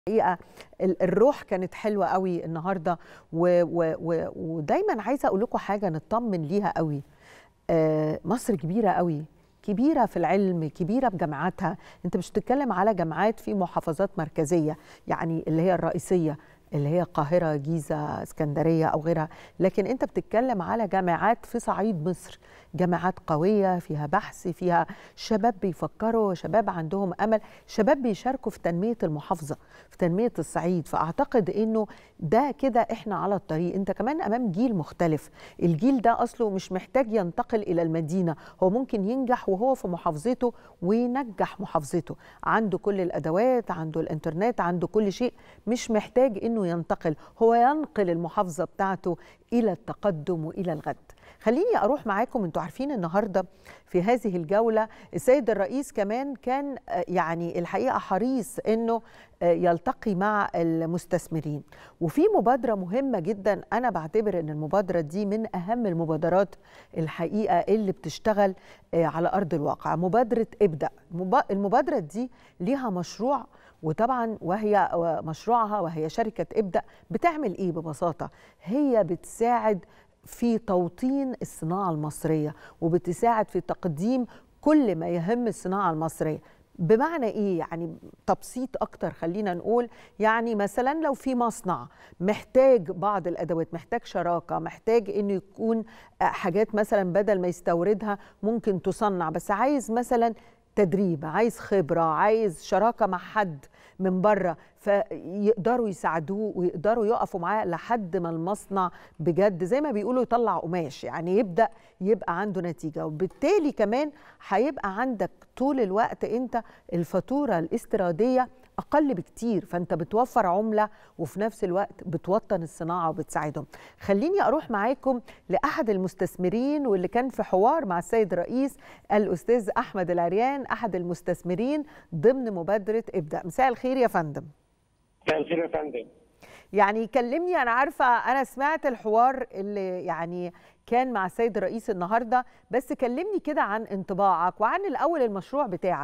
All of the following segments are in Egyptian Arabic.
الحقيقه الروح كانت حلوه قوي النهارده و و و ودايما عايزه اقول لكم حاجه نطمن ليها قوي آه مصر كبيره قوي كبيره في العلم كبيره بجامعاتها انت مش بتتكلم على جامعات في محافظات مركزيه يعني اللي هي الرئيسيه اللي هي القاهره جيزه اسكندريه او غيرها لكن انت بتتكلم على جامعات في صعيد مصر جامعات قويه فيها بحث فيها شباب بيفكروا شباب عندهم امل شباب بيشاركوا في تنميه المحافظه في تنميه الصعيد فاعتقد انه ده كده احنا على الطريق انت كمان امام جيل مختلف الجيل ده اصله مش محتاج ينتقل الى المدينه هو ممكن ينجح وهو في محافظته وينجح محافظته عنده كل الادوات عنده الانترنت عنده كل شيء مش محتاج انه ينتقل هو ينقل المحافظه بتاعته الى التقدم والى الغد خليني اروح معاكم انتوا عارفين النهارده في هذه الجوله السيد الرئيس كمان كان يعني الحقيقه حريص انه يلتقي مع المستثمرين وفي مبادره مهمه جدا انا بعتبر ان المبادره دي من اهم المبادرات الحقيقه اللي بتشتغل على ارض الواقع مبادره ابدا المبادره دي ليها مشروع وطبعا وهي مشروعها وهي شركه ابدا بتعمل ايه ببساطه هي بتساعد في توطين الصناعه المصريه وبتساعد في تقديم كل ما يهم الصناعه المصريه بمعنى ايه يعني تبسيط اكتر خلينا نقول يعني مثلا لو في مصنع محتاج بعض الادوات محتاج شراكه محتاج انه يكون حاجات مثلا بدل ما يستوردها ممكن تصنع بس عايز مثلا تدريب عايز خبره عايز شراكه مع حد من بره فيقدروا يساعدوه ويقدروا يقفوا معاه لحد ما المصنع بجد زي ما بيقولوا يطلع قماش يعني يبدا يبقى عنده نتيجه وبالتالي كمان هيبقى عندك طول الوقت انت الفاتوره الاستيراديه اقل بكتير فانت بتوفر عمله وفي نفس الوقت بتوطن الصناعه وبتساعدهم خليني اروح معاكم لاحد المستثمرين واللي كان في حوار مع السيد الرئيس الاستاذ احمد العريان احد المستثمرين ضمن مبادره ابدا مساء الخير يا فندم مساء الخير يا فندم يعني كلمني انا عارفه انا سمعت الحوار اللي يعني كان مع السيد الرئيس النهارده بس كلمني كده عن انطباعك وعن الاول المشروع بتاعك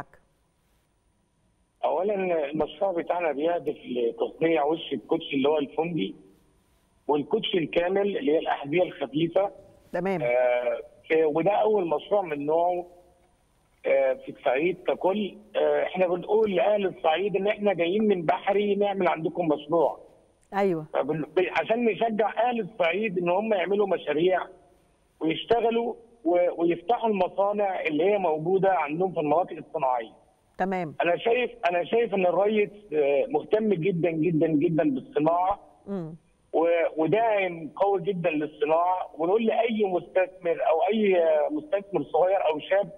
اولا المشروع بتاعنا بيهدف لتصنيع وش الكوتشي اللي هو الفندي والكوتشي الكامل اللي هي الاحذيه الخفيفه تمام آه وده اول مشروع من نوعه آه في الصعيد ككل آه احنا بنقول لاهل الصعيد ان احنا جايين من بحري نعمل عندكم مشروع ايوه عشان نشجع اهل الصعيد ان هم يعملوا مشاريع ويشتغلوا ويفتحوا المصانع اللي هي موجوده عندهم في المناطق الصناعيه تمام انا شايف انا شايف ان الريس مهتم جدا جدا جدا بالصناعه امم وداعم قوي جدا للصناعه ونقول لاي مستثمر او اي مستثمر صغير او شاب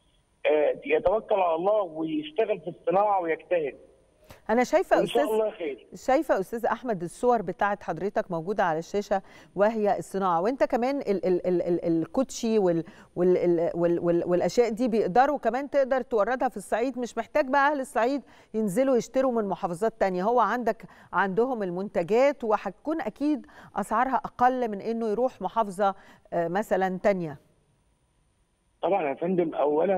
يتوكل على الله ويشتغل في الصناعه ويجتهد انا شايفه ان شاء استاذ الله خير شايفه استاذ احمد الصور بتاعت حضرتك موجوده على الشاشه وهي الصناعه وانت كمان ال ال ال ال الكوتشي وال وال ال وال وال والاشياء دي بيقدروا كمان تقدر توردها في الصعيد مش محتاج بقى اهل الصعيد ينزلوا يشتروا من محافظات تانية هو عندك عندهم المنتجات وهتكون اكيد اسعارها اقل من انه يروح محافظه مثلا تانية طبعا يا فندم اولا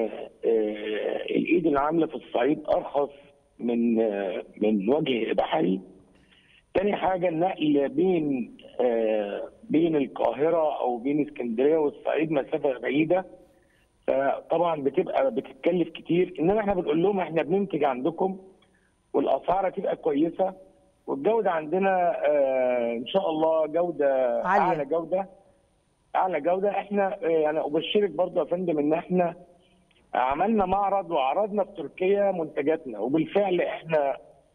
الايد العامله في الصعيد ارخص من من وجه بحري تاني حاجه النقل بين بين القاهره او بين اسكندريه والصعيد مسافه بعيده فطبعا بتبقى بتتكلف كتير انما احنا بنقول لهم احنا بننتج عندكم والاسعار هتبقى كويسه والجوده عندنا ان شاء الله جوده عالية. اعلى جوده اعلى جوده احنا يعني ابشرك برضه يا فندم ان احنا عملنا معرض وعرضنا في تركيا منتجاتنا وبالفعل احنا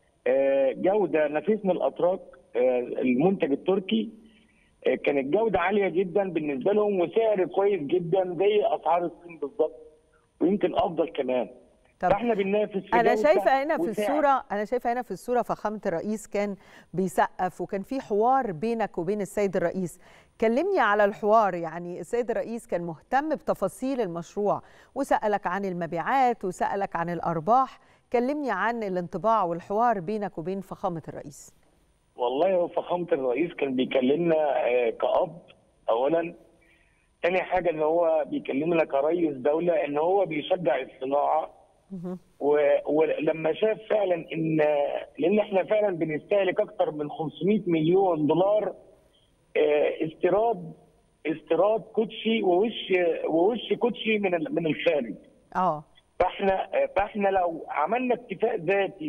جوده نفسنا الاتراك المنتج التركي كانت جوده عاليه جدا بالنسبه لهم وسعر كويس جدا زي اسعار الصين بالظبط ويمكن افضل كمان طب فاحنا بننافس في انا جودة شايفه هنا في وسعر. الصوره انا شايفه هنا في الصوره فخامه الرئيس كان بيسقف وكان في حوار بينك وبين السيد الرئيس كلمني على الحوار يعني السيد الرئيس كان مهتم بتفاصيل المشروع وسالك عن المبيعات وسالك عن الارباح كلمني عن الانطباع والحوار بينك وبين فخامه الرئيس والله هو فخامه الرئيس كان بيكلمنا آه، كأب اولا تاني حاجه ان هو بيكلمنا كرئيس دوله ان هو بيشجع الصناعه و- ولما شاف فعلا ان لان احنا فعلا بنستهلك اكثر من 500 مليون دولار آه، استيراد استيراد كوتشي ووش ووش كوتشي من ال- من الخارج اه فاحنا فاحنا لو عملنا اكتفاء ذاتي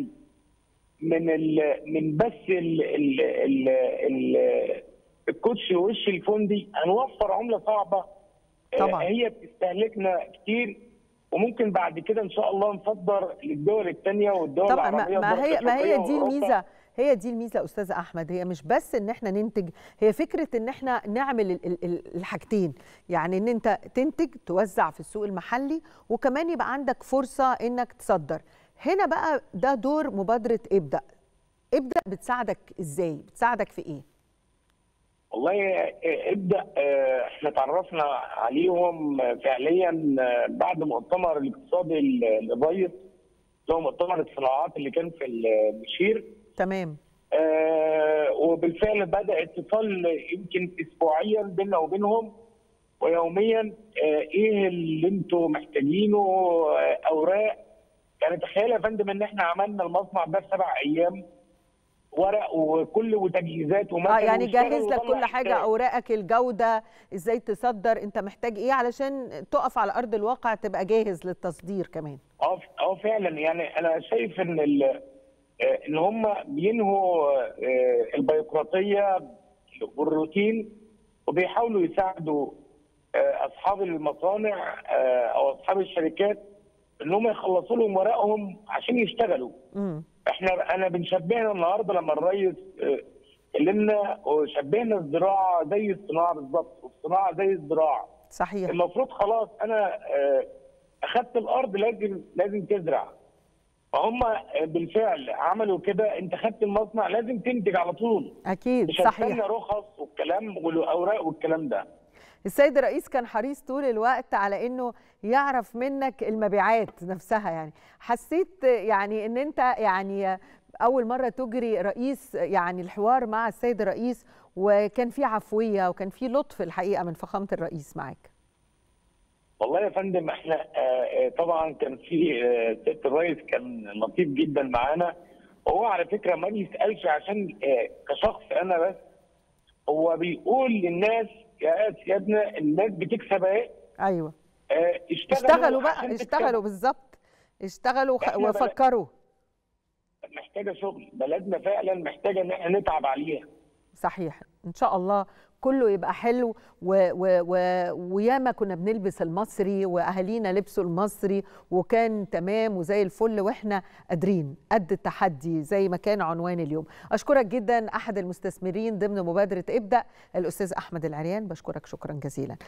من ال من بس ال ال ال ال الكوتشي ووش الفندي هنوفر عمله صعبه آه، طبعاً. هي بتستهلكنا كتير وممكن بعد كده ان شاء الله نصدر للدول الثانيه والدول طبعا ما, العربيه ما والدول هي ما هي الأفريقية دي وأوروبا. الميزه هي دي الميزه استاذ احمد هي مش بس ان احنا ننتج هي فكره ان احنا نعمل ال- ال- ال- الحاجتين يعني ان انت تنتج توزع في السوق المحلي وكمان يبقى عندك فرصه انك تصدر هنا بقى ده دور مبادره ابدا ابدا بتساعدك ازاي بتساعدك في ايه والله آه، ابدا آه، احنا تعرفنا عليهم آه، فعليا آه، بعد مؤتمر الاقتصادي ال- الرئيس اللي هو مؤتمر الصناعات اللي كان في المشير تمام آه، وبالفعل بدا اتصال يمكن اسبوعيا بيننا وبينهم ويوميا آه، ايه اللي انتم محتاجينه آه، اوراق يعني تخيل يا فندم ان احنا عملنا المصنع ده في سبع ايام ورق وكل وتجهيزات ومكن اه يعني واشتغل جهز لك وطلع كل حاجه حساب. اوراقك الجوده ازاي تصدر انت محتاج ايه علشان تقف على ارض الواقع تبقى جاهز للتصدير كمان اه اه فعلا يعني انا شايف ان ال- آه، ان هم بينهوا آه، البيروقراطيه والروتين وبيحاولوا يساعدوا آه، اصحاب المصانع آه، او اصحاب الشركات ان هم يخلصوا لهم ورقهم عشان يشتغلوا امم احنا انا بنشبهنا النهارده لما الرئيس آه، كلمنا وشبهنا الزراعه زي الصناعه بالظبط والصناعه زي الزراعه صحيح المفروض خلاص انا آه، اخدت الارض لازم لازم تزرع فهم آه، بالفعل عملوا كده انت خدت المصنع لازم تنتج على طول اكيد مش صحيح هستنى رخص والكلام والاوراق والكلام ده السيد الرئيس كان حريص طول الوقت على انه يعرف منك المبيعات نفسها يعني حسيت يعني ان انت يعني اول مره تجري رئيس يعني الحوار مع السيد الرئيس وكان في عفويه وكان في لطف الحقيقه من فخامه الرئيس معاك والله يا فندم احنا آه، آه، طبعا كان في آه، سياده الرئيس كان لطيف جدا معانا وهو على فكره ما بيسالش عشان آه، كشخص انا بس هو بيقول للناس يا سيادنا الناس بتكسب اهي ايوه آه، اشتغلوا اشتغلوا بقى عشان اشتغلوا تكسبوا. بالظبط اشتغلوا وخ- إحنا بل- وفكروا محتاجه شغل بلدنا فعلا محتاجه ان احنا نتعب عليها صحيح ان شاء الله كله يبقى حلو و و و وياما كنا بنلبس المصري واهالينا لبسوا المصري وكان تمام وزي الفل واحنا قادرين قد التحدي زي ما كان عنوان اليوم اشكرك جدا احد المستثمرين ضمن مبادره ابدا الاستاذ احمد العريان بشكرك شكرا جزيلا